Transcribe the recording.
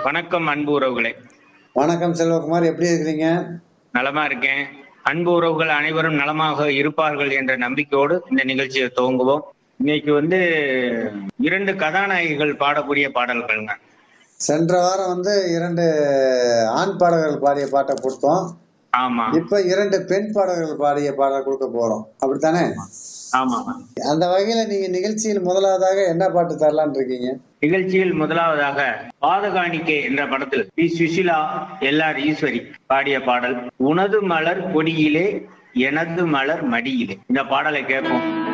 வணக்கம் அன்பு உறவுகளே வணக்கம் செல்வகுமார் எப்படி இருக்கிறீங்க நலமா இருக்கேன் அன்பு உறவுகள் அனைவரும் நலமாக இருப்பார்கள் என்ற நம்பிக்கையோடு இந்த நிகழ்ச்சியை துவங்குவோம் இன்னைக்கு வந்து இரண்டு கதாநாயகிகள் பாடக்கூடிய பாடல்கள்ங்க சென்ற வாரம் வந்து இரண்டு ஆண் பாடகர்கள் பாடிய பாட்டை கொடுத்தோம் ஆமா இப்ப இரண்டு பெண் பாடகர்கள் பாடிய பாடல் கொடுக்க போறோம் அப்படித்தானே ஆமா அந்த வகையில நீங்க நிகழ்ச்சியில் முதலாவதாக என்ன பாட்டு தரலான்னு இருக்கீங்க நிகழ்ச்சியில் முதலாவதாக பாதகாணிக்கை என்ற படத்தில் P Susheela L R Eswari பாடிய பாடல் உனது மலர் கொடியிலே எனது மலர் மடியிலே இந்த பாடலை கேட்போம்